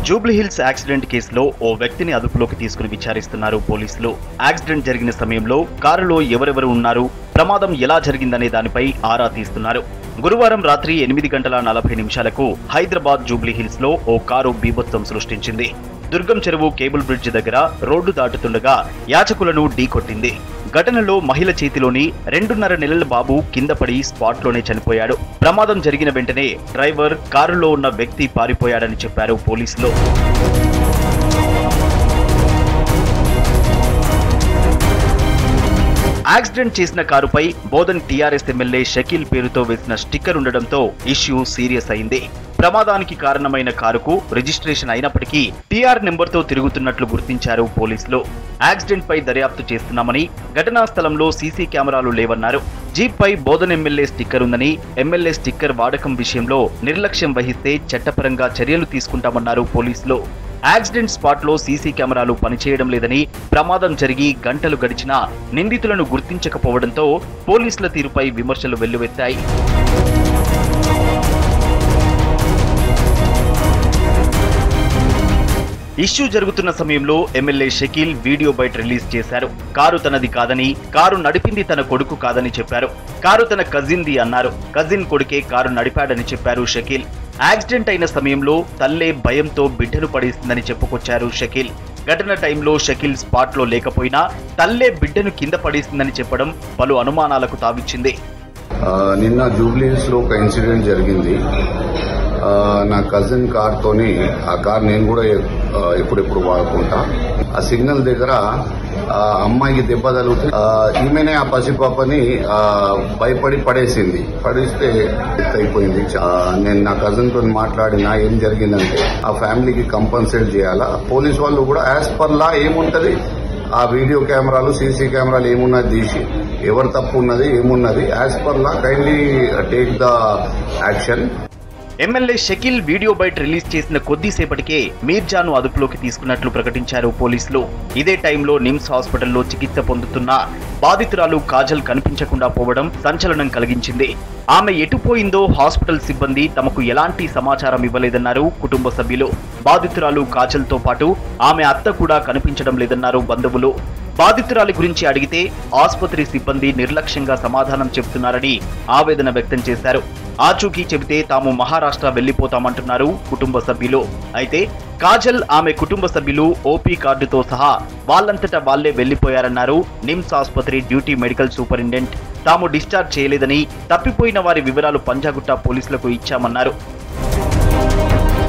Jubilee Hills accident కేసులో ఓ వ్యక్తిని అదుపులోకి తీసుకుని విచారిస్తున్నారు పోలీసులు యాక్సిడెంట్ జరిగిన సమయంలో కారులో ఎవరెవరు ఉన్నారు ప్రమాదం ఎలా జరిగిందనే దానిపై ఆరా తీస్తున్నారు గురువారం రాత్రి ఎనిమిది గంటల నలభై నిమిషాలకు హైదరాబాద్ జూబ్లీహిల్స్ లో ఓ కారు బీభత్సం సృష్టించింది దుర్గం చెరువు కేబుల్ బ్రిడ్జ్ దగ్గర రోడ్డు దాటుతుండగా యాచకులను ఢీకొట్టింది ఘటనలో మహిళ చేతిలోని రెండున్నర నెలల బాబు కింద పడి స్పాట్లోనే చనిపోయాడు ప్రమాదం జరిగిన వెంటనే డ్రైవర్ కారులో ఉన్న వ్యక్తి పారిపోయాడని చెప్పారు పోలీసులు యాక్సిడెంట్ చేసిన కారుపై బోధన్ టీఆర్ఎస్ ఎమ్మెల్యే షకీల్ పేరుతో వేసిన స్టిక్కర్ ఉండడంతో ఇష్యూ సీరియస్ అయింది ప్రమాదానికి కారణమైన కారుకు రిజిస్ట్రేషన్ అయినప్పటికీ టీఆర్ నెంబర్తో తిరుగుతున్నట్లు గుర్తించారు పోలీసులు యాక్సిడెంట్ పై దర్యాప్తు చేస్తున్నామని ఘటనా స్థలంలో సీసీ కెమెరాలు లేవన్నారు జీప్ పై బోధన్ ఎమ్మెల్యే స్టిక్కర్ ఉందని ఎమ్మెల్యే స్టిక్కర్ వాడకం విషయంలో నిర్లక్ష్యం వహిస్తే చట్టపరంగా చర్యలు తీసుకుంటామన్నారు పోలీసులు యాక్సిడెంట్ స్పాట్ లో సీసీ కెమెరాలు పనిచేయడం లేదని ప్రమాదం జరిగి గంటలు గడిచినా నిందితులను గుర్తించకపోవడంతో పోలీసుల తీరుపై విమర్శలు వెల్లువెత్తాయి ఇష్యూ జరుగుతున్న సమయంలో ఎమ్మెల్యే షకీల్ వీడియో బయట రిలీజ్ చేశారు కారు తనది కాదని కారు నడిపింది తన కొడుకు కాదని చెప్పారు కారు తన కజిన్ది అన్నారు కజిన్ కొడుకే కారు నడిపాడని చెప్పారు షకీల్ యాక్సిడెంట్ అయిన సమయంలో తల్లే భయంతో బిడ్డను పడేసిందని చెప్పుకొచ్చారు షకీల్ ఘటన టైంలో షకీల్ స్పాట్లో లేకపోయినా తల్లే బిడ్డను కింద పడేసిందని చెప్పడం పలు అనుమానాలకు తావిచ్చింది ఆ, నిన్న జూబ్లీహిల్స్ లో ఒక ఇన్సిడెంట్ జరిగింది ఆ, నా కజిన్ కార్ తోని ఆ కార్ నేను కూడా ఆ, ఎప్పుడెప్పుడు వాడుకుంటా ఆ సిగ్నల్ దగ్గర ఆ అమ్మాయికి దెబ్బ తగిలితే ఆ, ఈమెనే ఆ పసిపాపని ఆ, భయపడి పడేసింది పడేస్తే డెత్ అయిపోయింది ఆ, నేను నా కజిన్ తో మాట్లాడినా ఏం జరిగిందంటే ఆ ఫ్యామిలీకి కంపన్సేట్ చేయాలా పోలీస్ వాళ్ళు కూడా యాజ్ పర్ లా ఏముంటది ఆ వీడియో కెమెరాలు సీసీ కెమెరాలు ఏమున్నది తీసి ఎవరు తప్పు ఉన్నది ఏమున్నది as per law kindly take the action MLA Shakeel video బయట రిలీజ్ చేసిన కొద్దిసేపటికే మీర్జాను అదుపులోకి తీసుకున్నట్లు ప్రకటించారు పోలీసులు ఇదే టైంలో నిమ్స్ హాస్పిటల్లో చికిత్స పొందుతున్న బాధితురాలు కాజల్ కనిపించకుండా పోవడం సంచలనం కలిగించింది ఆమె ఎటుపోయిందో హాస్పిటల్ సిబ్బంది తమకు ఎలాంటి సమాచారం ఇవ్వలేదన్నారు కుటుంబ సభ్యులు బాధితురాలు కాజల్తో పాటు ఆమె అత్త కూడా కనిపించడం లేదన్నారు బంధువులు బాధితురాలి గురించి అడిగితే ఆసుపత్రి సిబ్బంది నిర్లక్ష్యంగా సమాధానం చెబుతున్నారని ఆవేదన వ్యక్తం చేశారు ఆచూకీ చెబితే తాము మహారాష్ట్ర వెళ్లిపోతామంటున్నారు కుటుంబ సభ్యులు అయితే కాజల్ ఆమె కుటుంబ సభ్యులు ఓపీ కార్డుతో సహా వాళ్ళంతట వాళ్లే వెళ్లిపోయారన్నారు నిమ్స్ ఆసుపత్రి డ్యూటీ మెడికల్ సూపరింటెండెంట్ తాము డిశ్చార్జ్ చేయలేదని తప్పిపోయిన వారి వివరాలు పంజాగుట్ట పోలీసులకు ఇచ్చామన్నారు